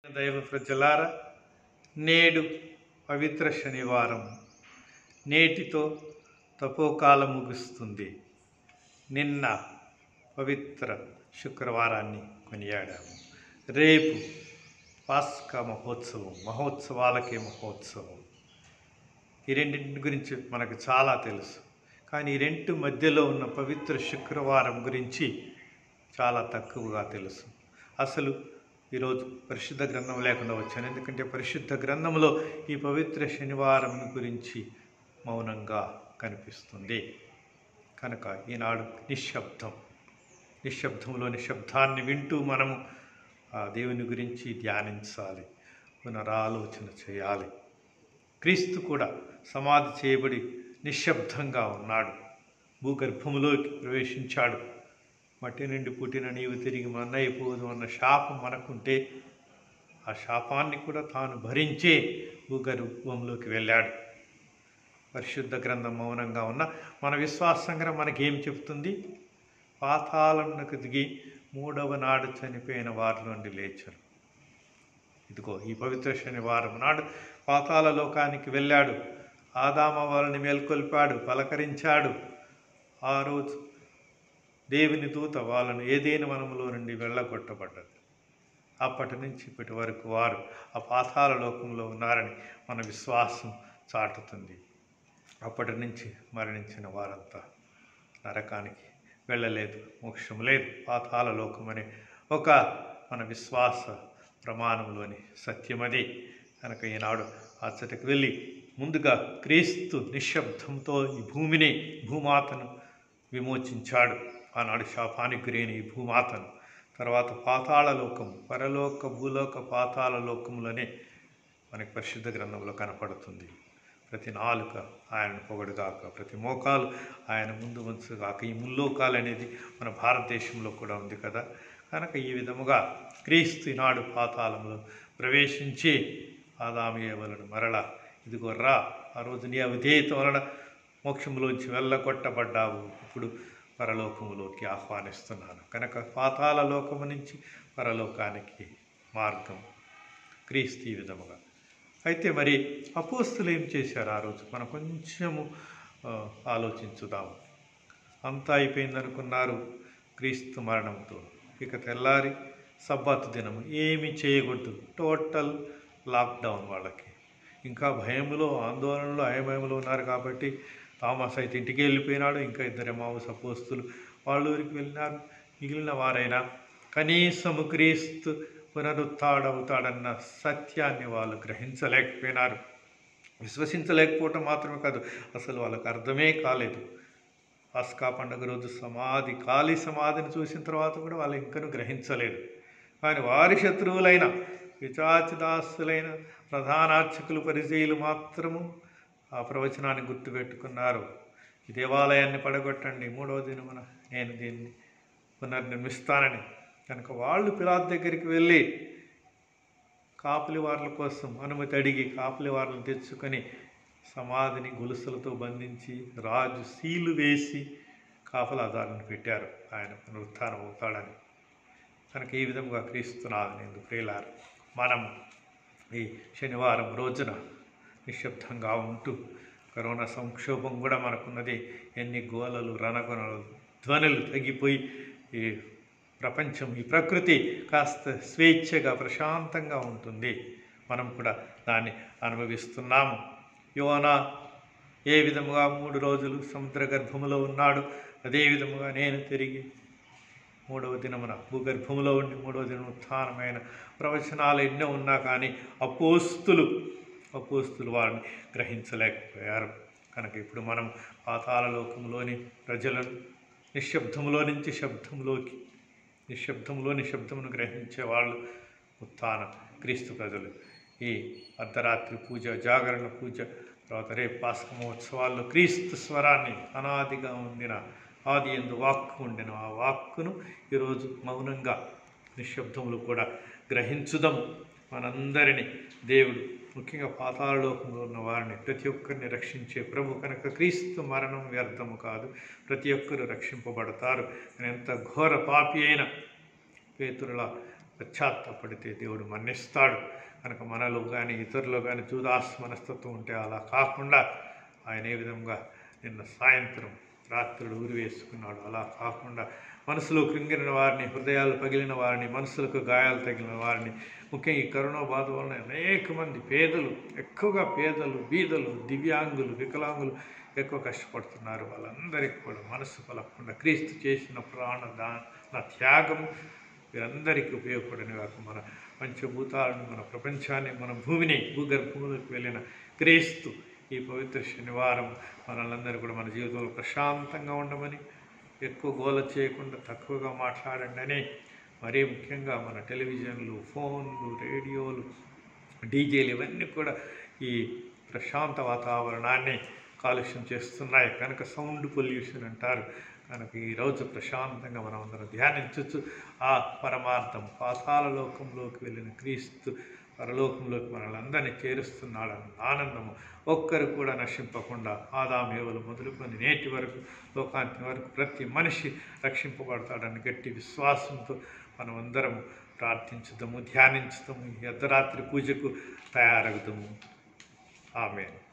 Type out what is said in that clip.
దైవ ప్రజలార నేడు పవిత్ర శనివారం నేటితో తపోకాలం ముగుస్తుంది నిన్న పవిత్ర శుక్రవారాన్ని కొనియాడాము రేపు పాస్కా మహోత్సవం మహోత్సవాలకే మహోత్సవం ఈ రెండింటి గురించి మనకు చాలా తెలుసు కానీ ఈ రెండు మధ్యలో ఉన్న పవిత్ర శుక్రవారం గురించి చాలా తక్కువగా తెలుసు అసలు ఈరోజు పరిశుద్ధ గ్రంథం లేకుండా వచ్చాను ఎందుకంటే పరిశుద్ధ గ్రంథంలో ఈ పవిత్ర శనివారం గురించి మౌనంగా కనిపిస్తుంది కనుక ఈనాడు నిశ్శబ్దం నిశ్శబ్దంలో నిశ్శబ్దాన్ని వింటూ మనము ఆ దేవుని గురించి ధ్యానించాలి పునరాలోచన చేయాలి క్రీస్తు కూడా సమాధి చేయబడి నిశ్శబ్దంగా ఉన్నాడు భూగర్భములోకి ప్రవేశించాడు మట్టి నుండి పుట్టిన నీవు తిరిగి మన్నైపోదు అన్న శాపం మనకుంటే ఆ శాపాన్ని కూడా తాను భరించే భూగర్భంలోకి వెళ్ళాడు పరిశుద్ధ గ్రంథం మౌనంగా ఉన్న మన విశ్వాస సంగ్రహం మనకేం చెప్తుంది పాతాళంకు దిగి మూడవ నాడు చనిపోయిన వారి నుండి లేచారు ఇదిగో ఈ పవిత్ర శనివారం నాడు పాతాళ లోకానికి వెళ్ళాడు ఆదామ వాళ్ళని మేల్కొల్పాడు పలకరించాడు ఆ రోజు దేవుని దూత వాళ్ళను ఏదైనా వనములో నుండి వెళ్ళగొట్టబడ్డది అప్పటి నుంచి ఇప్పటి వరకు వారు ఆ పాతాళ లోకంలో ఉన్నారని మన విశ్వాసం చాటుతుంది అప్పటి నుంచి మరణించిన వారంతా నరకానికి వెళ్ళలేదు మోక్షం లేదు పాతాళ లోకం అనే ఒక మన విశ్వాస ప్రమాణంలోని సత్యమది కనుక ఈనాడు అచ్చటికి వెళ్ళి ముందుగా క్రీస్తు నిశ్శబ్దంతో ఈ భూమిని భూమాతను విమోచించాడు ఆనాడు శాపానికి గురైన ఈ భూమాతను తర్వాత పాతాళ లోకం పరలోక భూలోక పాతాళ లోకములనే మనకి పరిశుద్ధ గ్రంథంలో కనపడుతుంది ప్రతి నాలుక ఆయన పొగడుగాక ప్రతి మోకాలు ఆయన ముందు ఉంచుగాక ఈ ముల్లోకాలు అనేది మన భారతదేశంలో కూడా ఉంది కదా కనుక ఈ విధముగా క్రీస్తు నాడు పాతాళంలో ప్రవేశించి ఆదామయ్యవలను మరల ఇదిగో రా ఆ రోజు నీ అవిధేయత వలన మోక్షంలోంచి వెళ్ళగొట్టబడ్డావు ఇప్పుడు పరలోకములోకి ఆహ్వానిస్తున్నాను కనుక పాతాళ లోకము నుంచి పరలోకానికి మార్గం క్రీస్తు ఈ విధముగా అయితే మరి అపోస్తులు ఏం చేశారు ఆ రోజు మనం కొంచెము ఆ, ఆలోచించుదాం అంతా అయిపోయింది అనుకున్నారు క్రీస్తు మరణంతో ఇక తెల్లారి సబ్బాతు దినము ఏమి చేయకూడదు టోటల్ లాక్డౌన్ వాళ్ళకి ఇంకా భయంలో ఆందోళనలో అయమయంలో ఉన్నారు కాబట్టి థామస్ అయితే ఇంటికి వెళ్ళిపోయినాడు ఇంకా ఇద్దరు మావస్ అపోస్తులు వాళ్ళ ఊరికి వెళ్ళినారు మిగిలిన వారైనా కనీసము క్రీస్తు పునరుత్డవుతాడన్న సత్యాన్ని వాళ్ళు గ్రహించలేకపోయినారు విశ్వసించలేకపోవటం మాత్రమే కాదు అసలు వాళ్ళకు అర్థమే కాలేదు పాస్కా పండుగ రోజు సమాధి ఖాళీ సమాధిని చూసిన తర్వాత కూడా వాళ్ళు ఇంకనూ గ్రహించలేదు కానీ వారి శత్రువులైన విచాచిదాస్తులైన ప్రధానార్చకులు పరిచయులు మాత్రము ఆ ప్రవచనాన్ని గుర్తుపెట్టుకున్నారు ఈ దేవాలయాన్ని పడగొట్టండి మూడవ దినమున నేను దీన్ని పునర్నిర్మిస్తానని కనుక వాళ్ళు పిలాత్ దగ్గరికి వెళ్ళి కాపులి వార్ల కోసం అనుమతి అడిగి కాపులి వార్లను తెచ్చుకొని సమాధిని గొలుసులతో బంధించి రాజు సీలు వేసి కాపలాదారుని పెట్టారు ఆయన పునరుత్థానం అవుతాడని కనుక ఈ విధంగా క్రీస్తునాథని ఎందుకు ప్రియులారు మనం ఈ శనివారం రోజున నిశ్శబ్దంగా ఉంటూ కరోనా సంక్షోభం కూడా మనకున్నది ఎన్ని గోలలు రణగొనలు ధ్వనులు తగ్గిపోయి ఈ ప్రపంచం ఈ ప్రకృతి కాస్త స్వేచ్ఛగా ప్రశాంతంగా ఉంటుంది మనం కూడా దాన్ని అనుభవిస్తున్నాము యోనా ఏ విధముగా మూడు రోజులు సముద్ర గర్భములో ఉన్నాడు అదే విధముగా నేను తిరిగి మూడవ దినమున భూగర్భంలో ఉండి మూడవ దినం ఉత్థానమైన ప్రవచనాలు ఎన్నో ఉన్నా కానీ అపోస్తులు అపోస్తులు వారిని గ్రహించలేకపోయారు కనుక ఇప్పుడు మనం పాతాళ లోకంలోని ప్రజలను నిశ్శబ్దములో నుంచి శబ్దంలోకి నిశ్శబ్దంలో నిశ్శబ్దమును గ్రహించే వాళ్ళు ఉత్థాన క్రీస్తు ప్రజలు ఈ అర్ధరాత్రి పూజ జాగరణ పూజ తర్వాత రేపు పాస్క మహోత్సవాల్లో క్రీస్తు స్వరాన్ని అనాదిగా ఉండిన ఆది ఎందు వాక్కు ఉండిన ఆ వాక్కును ఈరోజు మౌనంగా నిశ్శబ్దములు కూడా గ్రహించుదాం మనందరినీ దేవుడు ముఖ్యంగా పాతాళలోకంలో ఉన్న వారిని ప్రతి ఒక్కరిని రక్షించే ప్రభు కనుక క్రీస్తు మరణం వ్యర్థము కాదు ప్రతి ఒక్కరు రక్షింపబడతారు ఎంత ఘోర పాపి అయిన పేతురుల పశ్చాత్తాపడితే దేవుడు మన్నిస్తాడు కనుక మనలో కానీ ఇతరులు కానీ చూదాస్ మనస్తత్వం ఉంటే అలా కాకుండా ఆయన ఏ విధంగా నిన్న సాయంత్రం రాత్రులు ఊరి వేసుకున్నాడు అలా కాకుండా మనసులో కృంగిన వారిని హృదయాలు పగిలిన వారిని మనసులకు గాయాలు తగిలిన వారిని ముఖ్యంగా ఈ కరోనా బాధ వలన అనేక మంది పేదలు ఎక్కువగా పేదలు బీదలు దివ్యాంగులు వికలాంగులు ఎక్కువ కష్టపడుతున్నారు వాళ్ళందరికీ కూడా మనసు పలకుండా క్రీస్తు చేసిన ప్రాణ దాన త్యాగం వీరందరికీ ఉపయోగపడిన కాక మన పంచభూతాలను మన ప్రపంచాన్ని మన భూమిని భూగర్భంలోకి వెళ్ళిన క్రీస్తు ఈ పవిత్ర శనివారం మనల్ని కూడా మన జీవితంలో ప్రశాంతంగా ఉండమని ఎక్కువ గోల చేయకుండా తక్కువగా మాట్లాడండి అని మరీ ముఖ్యంగా మన టెలివిజన్లు ఫోన్లు రేడియోలు డీజేలు ఇవన్నీ కూడా ఈ ప్రశాంత వాతావరణాన్ని కాలుష్యం చేస్తున్నాయి కనుక సౌండ్ పొల్యూషన్ అంటారు కనుక ఈరోజు ప్రశాంతంగా మనం అందరం ధ్యానించవచ్చు ఆ పరమార్థం పాతాల లోకంలోకి వెళ్ళిన క్రీస్తు పరలోకంలోకి మనల్ని అందరినీ చేరుస్తున్నాడన్న ఆనందము ఒక్కరు కూడా నశింపకుండా ఆదామేవలు మొదలుకొని నేటి వరకు లోకాంతి వరకు ప్రతి మనిషి రక్షింపబడతాడని గట్టి విశ్వాసంతో మనమందరము ప్రార్థించుదాము ధ్యానించుదాము ఈ అర్ధరాత్రి పూజకు తయారగుదాము ఆమె